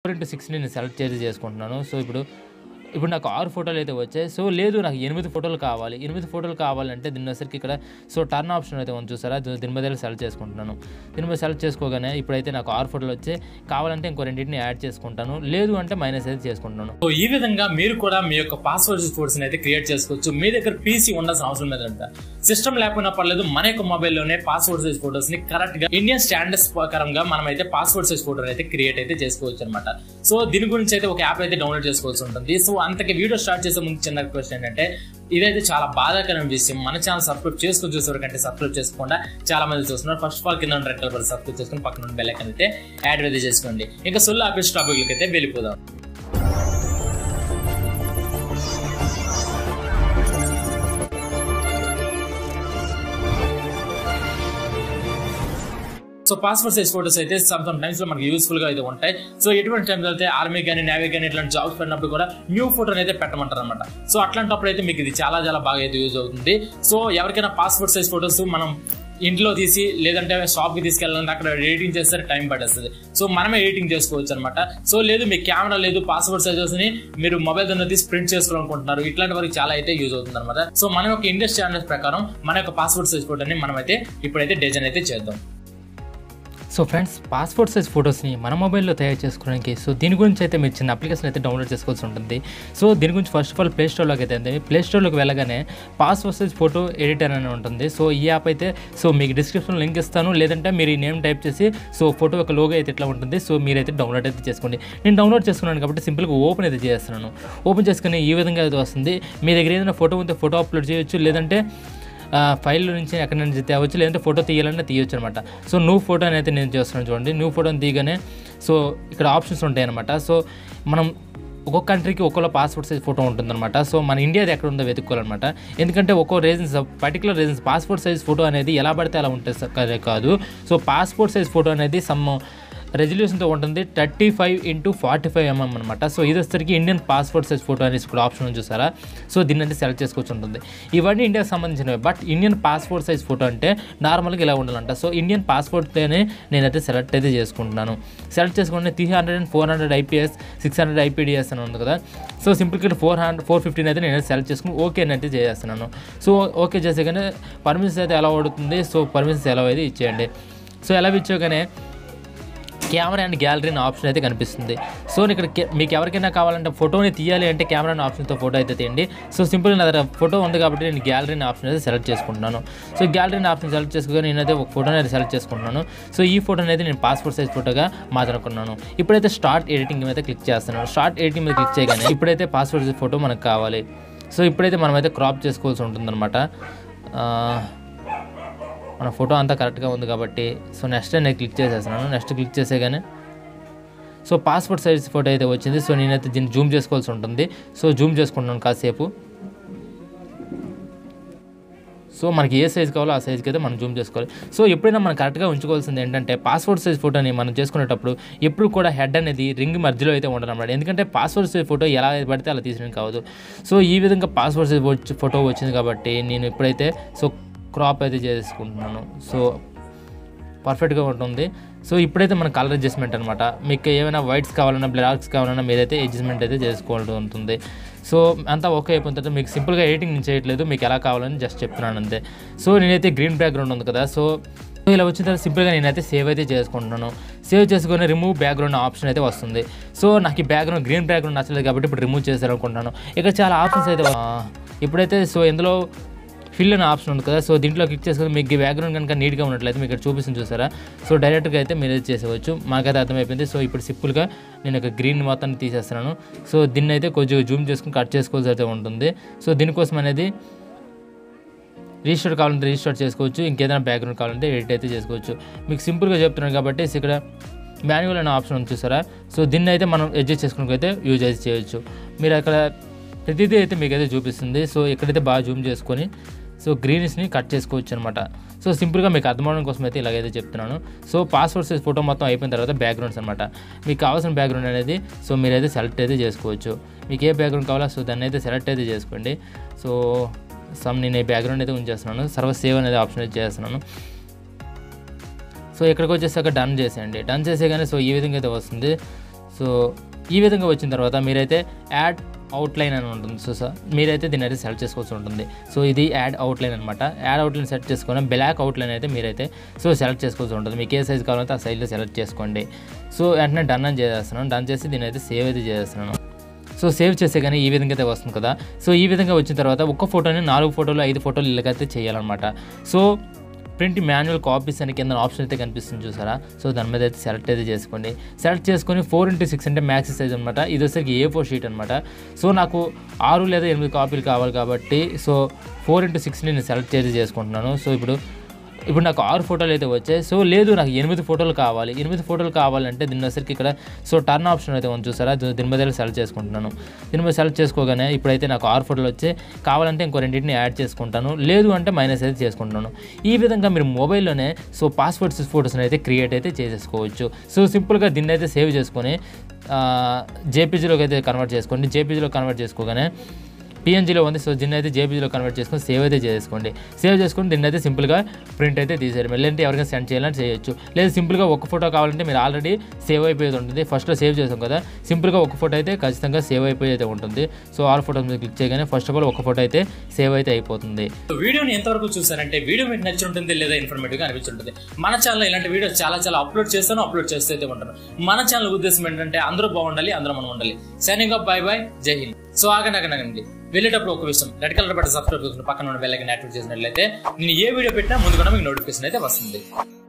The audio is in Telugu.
ఫోర్ ఇంటూ సిక్స్ని నేను సెలెక్ట్ చేసి చేసుకుంటున్నాను సో ఇప్పుడు ఇప్పుడు నాకు ఆరు ఫోటోలు అయితే వచ్చాయి సో లేదు నాకు ఎనిమిది ఫోటోలు కావాలి ఎనిమిది ఫోటోలు కావాలంటే దీని వచ్చరికి ఇక్కడ సో టర్న్ ఆప్షన్ అయితే ఉంది చూసారా దీని దీని మీద సెలెక్ట్ చేసుకుంటున్నాను దీని మీద సెలెక్ట్ చేసుకోగానే ఇప్పుడైతే నాకు ఆరు ఫోటోలు వచ్చాయి కావాలంటే ఇంకో రెండింటిని యాడ్ చేసుకుంటాను లేదు అంటే మైనస్ అయితే చేసుకుంటాను సో ఈ విధంగా మీరు కూడా మీ యొక్క పాస్వర్డ్ ఫోర్స్ అయితే క్రియేట్ చేసుకోవచ్చు మీ దగ్గర పీసీ ఉండాల్సిన అవసరం లేదంట సిస్టమ్ లేకపోయినా పర్లేదు మన యొక్క మొబైల్లోనే పాస్వర్డ్ సైజ్ ఫోటోస్ ని కరెక్ట్ గా ఇండియన్ స్టాండర్డ్స్ ప్రకారంగా మనం అయితే పాస్వర్డ్ సైజ్ ఫోటో అయితే క్రియేట్ అయితే చేసుకోవచ్చు అనమాట సో దీని గురించి అయితే ఒక యాప్ అయితే డౌన్లోడ్ చేసుకోవాల్సి ఉంటుంది సో అంతకి వీడియో స్టార్ట్ చేసే ముందు చిన్న క్వశ్చన్ ఏంటంటే ఇదైతే చాలా బాధాకరమైన విషయం మన ఛానల్ సబ్స్క్రైబ్ చేసుకుని చూసేవారికంటే సబ్స్క్రైబ్ చేసుకోకుండా చాలా మంది చూస్తున్నారు ఫస్ట్ ఆఫ్ ఆల్ కింద రెడ్ కలర్ సబ్స్క్రైబ్ చేసుకుని పక్కన బెల్ ఐకాన్ అయితే యాడ్ అయితే చేసుకోండి ఇంకా సొల్లు ఆఫీస్ టాపిక్ అయితే వెళ్ళిపోదాం సో పాస్పోర్ట్ సైజ్ ఫోటోస్ అయితే సమ్ సమ్ టైమ్స్ లో మనకి యూస్ఫుల్ గా అయితే ఉంటాయి సో ఎటువంటి టైంలో అయితే ఆర్మీ కానీ నేవీ కానీ ఇట్లాంటి జాబ్స్ పెట్టినప్పుడు కూడా న్యూ ఫోటోని అయితే పెట్టమంటారు అనమాట సో అట్లాంటప్పుడు అయితే మీకు ఇది చాలా చాలా బాగా అయితే యూజ్ అవుతుంది సో ఎవరికైనా పాస్పోర్ట్ సైజ్ ఫోటోస్ మనం ఇంట్లో తీసి లేదంటే షాప్ కి తీసుకెళ్ళాలంటే అక్కడ ఎడిటింగ్ చేస్తే టైం పట్టేస్తుంది సో మనమే ఎడిటింగ్ చేసుకోవచ్చు అనమాట సో లేదు మీ కెమెరా లేదు పాస్పోర్ట్ సైజెస్ ని మీరు మొబైల్ ద్వారా తీసి ప్రింట్ చేసుకోవాలనుకుంటున్నారు ఇట్లాంటి వరకు చాలా అయితే యూజ్ అవుతుంది అనమాట సో మన యొక్క ఇండియన్ స్టాండర్డ్స్ ప్రకారం మన యొక్క పాస్పోర్ట్ సైజ్ ఫోటోని మనం అయితే ఇప్పుడైతే డిజైన్ అయితే చేద్దాం సో ఫ్రెండ్స్ పాస్పోర్ట్ సైజ్ ఫొటోస్ని మన మొబైల్లో తయారు చేసుకోవడానికి సో దీని గురించి అయితే మీరు చిన్న అప్లికేషన్ అయితే డౌన్లోడ్ చేసుకోవాల్సి ఉంటుంది సో దీని గురించి ఫస్ట్ ఆఫ్ ఆల్ ప్లే స్టోర్లోకి అయితే అంతే ప్లే స్టోర్లోకి వెళ్ళగానే పాస్పోర్ట్ సైజ్ ఫోటో ఎడిటర్ అని ఉంటుంది సో ఈ యాప్ అయితే సో మీకు డిస్క్రిప్షన్ లింక్ ఇస్తాను లేదంటే మీరు ఈ నేమ్ టైప్ చేసి సో ఫోటో యొక్క లోగో అయితే ఇట్లా ఉంటుంది సో మీరైతే డౌన్లోడ్ అయితే చేసుకోండి నేను డౌన్లోడ్ చేసుకున్నాను కాబట్టి సింపుల్గా ఓపెన్ అయితే చేస్తున్నాను ఓపెన్ చేసుకుని ఈ విధంగా అయితే వస్తుంది మీ దగ్గర ఏదైనా ఫోటో ఉంటే ఫోటో అప్లోడ్ చేయొచ్చు లేదంటే ఫైల్ నుంచి ఎక్కడి నుంచి తేవచ్చు లేదంటే ఫోటో తీయాలంటే తీయొచ్చు అనమాట సో నువ్వు ఫోటో అయితే నేను చేస్తున్నాను చూడండి నువ్వు ఫోటోని తీయగానే సో ఇక్కడ ఆప్షన్స్ ఉంటాయి అనమాట సో మనం ఒక్కొక్క కంట్రీకి ఒక్కొక్క పాస్పోర్ట్ సైజ్ ఫోటో ఉంటుందన్నమాట సో మన ఇండియాది ఎక్కడ ఉందో వెతుక్కోవాలన్నమాట ఎందుకంటే ఒక్కో reasons particular reasons passport size photo అనేది ఎలా పడితే అలా ఉంటుంది కాదు సో పాస్పోర్ట్ సైజ్ ఫోటో అనేది సమ్ రెజల్యూషన్తో ఉంటుంది thirty five into forty five MM అనమాట సో ఇది వచ్చేసరికి ఇండియన్ పాస్పోర్ట్ సైజ్ ఫోటో అనేసి కూడా ఆప్షన్ ఉంది చూసారా సో దీన్ని అయితే సెలెక్ట్ చేసుకోవచ్చు ఉంటుంది ఇవన్నీ ఇండియాకి సంబంధించినవి but Indian passport size photo అంటే నార్మల్గా ఇలా ఉండాలంట సో ఇండియన్ పాస్పోర్ట్నే నేనైతే సెలెక్ట్ అయితే చేసుకుంటున్నాను సెలెక్ట్ చేసుకుంటే three hundred and four hundred IPS six hundred IPDS అని ఉంది కదా సో సింపుల్గా ఫోర్ హండ్రెడ్ ఫోర్ ఫిఫ్టీన్ అయితే నేను సెలెక్ట్ చేసుకుని ఓకే అయితే చేస్తున్నాను సో ఓకే చేసేగానే పర్మిషన్స్ అయితే ఎలా పడుతుంది సో పర్మిషన్స్ ఎలా అయితే ఇచ్చేయండి సో ఎలా ఇచ్చాగానే కెమెరా అండ్ గ్యాలరీ అనే ఆప్షన్ అయితే కనిపిస్తుంది సో ఇక్కడ కె- మీకు ఎవరికైనా కావాలంటే ఫోటోని తీయాలి అంటే కెమెరా అనే ఆప్షన్తో ఫోటో అయితే తీయండి సో సింపుల్ నా దగ్గర ఫోటో ఉంది కాబట్టి నేను గ్యాలరీ అనే ఆప్షన్ అయితే సెలెక్ట్ చేసుకుంటున్నాను సో గ్యాలరీ అనే ఆప్షన్ సెలెక్ట్ చేసుకుని నేనైతే ఒక ఫోటోని అయితే సెలెక్ట్ చేసుకుంటున్నాను సో ఈ ఫోటోని అయితే నేను పాస్పోర్ట్ సైజ్ ఫోటోగా మాట్లాడుకున్నాను ఇప్పుడైతే స్టార్ట్ ఎడిటింగ్ మీద క్లిక్ చేస్తున్నాను స్టార్ట్ ఎడిటింగ్ మీద క్లిక్ చేయగానే ఇప్పుడైతే పాస్పోర్ట్ సైజ్ ఫోటో మనకు కావాలి సో ఇప్పుడైతే మనమైతే క్రాప్ చేసుకోవాల్సి ఉంటుందన్నమాట ఆ, మన ఫోటో అంతా కరెక్ట్గా ఉంది కాబట్టి సో నెక్స్ట్ నేను క్లిక్ చేసేస్తున్నాను నెక్స్ట్ క్లిక్ చేసేగానే సో పాస్పోర్ట్ సైజ్ ఫోటో అయితే వచ్చింది సో నేనైతే దీన్ని జూమ్ చేసుకోవాల్సి ఉంటుంది సో జూమ్ చేసుకుంటున్నాను కాసేపు సో మనకి ఏ సైజ్ కావాలో ఆ సైజ్కి అయితే మనం జూమ్ చేసుకోవాలి సో ఎప్పుడైనా మనం కరెక్ట్గా ఉంచుకోవాల్సింది ఏంటంటే పాస్పోర్ట్ సైజ్ ఫోటోని మనం చేసుకునేటప్పుడు ఎప్పుడు కూడా హెడ్ అనేది రింగ్ మధ్యలో అయితే ఉండాలన్నమాట ఎందుకంటే పాస్పోర్ట్ సైజ్ ఫోటో ఎలా పడితే అలా తీసిన కావద్దు సో ఈ విధంగా పాస్పోర్ట్ సైజ్ వచ్చి- ఫోటో వచ్చింది కాబట్టి నేను ఇప్పుడైతే సో క్రాప్ అయితే చేసుకుంటున్నాను సో పర్ఫెక్ట్గా ఉంటుంది సో ఇప్పుడైతే మన కలర్ అడ్జస్ట్మెంట్ అనమాట మీకు ఏమైనా వైట్స్ కావాలన్నా బ్లాక్స్ కావాలన్నా మీరైతే అడ్జస్ట్మెంట్ అయితే చేసుకోవాల్సి ఉంటుంది సో అంతా ఓకే అయిపోయిన తర్వాత మీకు సింపుల్గా ఎడిటింగ్ నేను చేయట్లేదు మీకు ఎలా కావాలని జస్ట్ చెప్తున్నాను అంతే సో నేనైతే గ్రీన్ బ్యాక్గ్రౌండ్ ఉంది కదా సో ఇలా వచ్చిన తర్వాత సింపుల్గా నేనైతే సేవ్ అయితే చేసుకుంటున్నాను సేవ్ చేసుకుని రిమూవ్ బ్యాక్గ్రౌండ్ ఆప్షన్ అయితే వస్తుంది సో నాకు ఈ బ్యాక్గ్రౌండ్ గ్రీన్ బ్యాక్గ్రౌండ్ నచ్చలేదు కాబట్టి ఇప్పుడు రిమూవ్ చేశారనుకుంటున్నాను ఇక్కడ చాలా ఆప్షన్స్ అయితే ఆ, ఇప్పుడైతే సో ఇందులో ఫిల్ అనే ఆప్షన్ ఉంది కదా సో దీంట్లో క్లిక్ చేసుకుని మీకు ఈ బ్యాక్గ్రౌండ్ కనుక నీట్గా ఉన్నట్లయితే మీకు ఇక్కడ చూపిస్తుంది చూసారా సో డైరెక్ట్గా అయితే మీరు ఇది చేసేవచ్చు మాకైతే అర్థమైపోయింది సో ఇప్పుడు సింపుల్గా నేను ఒక గ్రీన్ మొత్తాన్ని తీసేస్తున్నాను సో దీన్ని అయితే కొంచెం జూమ్ చేసుకుని కట్ చేసుకోవాల్సి అయితే ఉంటుంది సో దీనికోసం అనేది రీస్టోర్ కావాలంటే రీస్టోర్ చేసుకోవచ్చు ఇంకేదైనా బ్యాక్గ్రౌండ్ కావాలంటే ఎడిట్ అయితే చేసుకోవచ్చు మీకు సింపుల్గా చెప్తున్నాను కాబట్టి ఇక్కడ మాన్యువల్ అనే ఆప్షన్ ఉంది చూసారా సో దీన్ని అయితే మనం అడ్జస్ట్ చేసుకోవడానికి అయితే యూజ్ అయితే చేయొచ్చు మీరు అక్కడ ప్రతిదీ అయితే మీకు అయితే చూపిస్తుంది సో ఎక్కడైతే బాగా జూమ్ చేసుకొని సో గ్రీన్స్ని కట్ చేసుకోవచ్చు అనమాట సో సింపుల్గా మీకు అర్థమవడం కోసం అయితే ఇలాగైతే చెప్తున్నాను సో పాస్వర్డ్ సైజ్ ఫోటో మొత్తం అయిపోయిన తర్వాత బ్యాక్గ్రౌండ్స్ అనమాట మీకు కావాల్సిన బ్యాక్గ్రౌండ్ అనేది సో మీరైతే సెలెక్ట్ అయితే చేసుకోవచ్చు మీకు ఏ బ్యాక్గ్రౌండ్ కావాలో సో దాన్ని అయితే సెలెక్ట్ అయితే చేసుకోండి సో సమ్ నేను ఈ బ్యాక్గ్రౌండ్ అయితే ఉంచేస్తున్నాను సర్వ సేవ్ అనేది ఆప్షన్ అయితే చేస్తున్నాను సో ఇక్కడికి వచ్చేసాక డన్ చేసేయండి డన్ చేసేగానే సో ఈ విధంగా అయితే వస్తుంది సో ఈ విధంగా వచ్చిన తర్వాత మీరైతే యాడ్ అవుట్లైన్ అని ఉంటుంది సో సార్ మీరైతే దీన్ని అయితే సెలెక్ట్ చేసుకోవాల్సి ఉంటుంది సో ఇది యాడ్ అవుట్లైన్ అనమాట యాడ్ అవుట్లైన్ సెలెక్ట్ చేసుకొని బ్లాక్ అవుట్లైన్ అయితే మీరైతే సో సెలెక్ట్ చేసుకోవాల్సి ఉంటుంది మీకు ఏ సైజ్ కావాలంటే ఆ సైజ్లో సెలెక్ట్ చేసుకోండి సో వెంటనే డన్ అని చేసేస్తున్నాను డన్ చేసి దీన్ని అయితే సేవ్ అయితే చేసేస్తున్నాను సో సేవ్ చేసే కానీ ఈ విధంగా అయితే వస్తుంది కదా సో ఈ విధంగా వచ్చిన తర్వాత ఒక్క ఫోటోని నాలుగు ఫోటోలు ఐదు ఫోటోలు ఇలాగైతే చేయాలన్నమాట సో ప్రింట్ మాన్యువల్ కాపీస్ అని కింద ఆప్షన్ అయితే కనిపిస్తుంది చూసారా సో దాని మీద అయితే సెలెక్ట్ అయితే చేసుకోండి సెలెక్ట్ చేసుకొని ఫోర్ ఇంటూ సిక్స్ అంటే మ్యాక్స్ సైజ్ అనమాట ఇది వచ్చేసరికి ఏ ఫోర్ షీట్ అనమాట సో నాకు ఆరు లేదా ఎనిమిది కాపీలు కావాలి కాబట్టి సో ఫోర్ ఇంటూ సిక్స్ని నేను సెలెక్ట్ చేసి చేసుకుంటున్నాను సో ఇప్పుడు ఇప్పుడు నాకు ఆరు ఫోటోలు అయితే వచ్చాయి సో లేదు నాకు ఎనిమిది ఫోటోలు కావాలి ఎనిమిది ఫోటోలు కావాలంటే దీని వచ్చరికి ఇక్కడ సో టర్న్ ఆప్షన్ అయితే ఉంది చూసారా ది- దీని మీద సెలెక్ట్ చేసుకుంటున్నాను దీని మీద సెలెక్ట్ చేసుకోగానే ఇప్పుడైతే నాకు ఆరు ఫోటోలు వచ్చాయి కావాలంటే ఇంకో రెండింటిని యాడ్ చేసుకుంటాను లేదు అంటే మైనస్ అయితే చేసుకుంటున్నాను ఈ విధంగా మీరు మొబైల్లోనే సో పాస్వర్డ్స్ ఫోటోస్ని అయితే క్రియేట్ అయితే చేసేసుకోవచ్చు సో సింపుల్గా దీన్ని అయితే సేవ్ చేసుకొని జేపీజీలోకి అయితే కన్వర్ట్ చేసుకోండి జేపీజీలో కన్వర్ట్ చేసుకోగానే పిఎన్జీలో ఉంది సో దీన్ని అయితే జేపీజీలో కన్వర్ట్ చేసుకొని సేవ్ అయితే చేసుకోండి సేవ్ చేసుకొని దీన్ని అయితే సింపుల్గా ప్రింట్ అయితే తీసేయడం లేదంటే ఎవరికైనా సెండ్ చేయాలని చేయొచ్చు లేదా సింపుల్గా ఒక ఫోటో కావాలంటే మీరు ఆల్రెడీ సేవ్ అయిపోయేది ఉంటుంది ఫస్ట్లో సేవ్ చేసాం కదా సింపుల్గా ఒక ఫోటో అయితే ఖచ్చితంగా సేవ్ అయిపోయి అయితే ఉంటుంది సో ఆల్ ఫోటోస్ మీద క్లిక్ చేయగానే ఫస్ట్ ఆఫ్ ఆల్ ఒక ఫోటో అయితే సేవ్ అయితే అయిపోతుంది సో వీడియోని ఎంతవరకు చూసారంటే వీడియో మీకు నచ్చి ఉంటుంది లేదా ఇన్ఫర్మేటివ్ గా అనిపించుంటుంది మన ఛానల్ ఇలాంటి వీడియోస్ చాలా చాలా అప్లోడ్ చేస్తాను అప్లోడ్ చేస్తూ అయితే ఉంటాను మన ఛానల్ ఉద్దేశం ఏంటంటే అందరూ బాగుండాలి అందరూ మనం ఉండాలి సైనింగ్ అప్ బై బై జై హింద్ సో ఆగండి ఆగండి ఆగండి వెళ్ళేటప్పుడు ఒక విషయం రెడ్ కలర్ బట్టి సబ్స్క్రైబ్ చేసుకుని పక్కన ఉన్న బెల్ ఐకన్ యాక్టివేట్ చేసినట్లయితే నేను ఏ వీడియో పెట్టినా ముందుగా మీకు నోటిఫికేషన్ అయితే వస్తుంది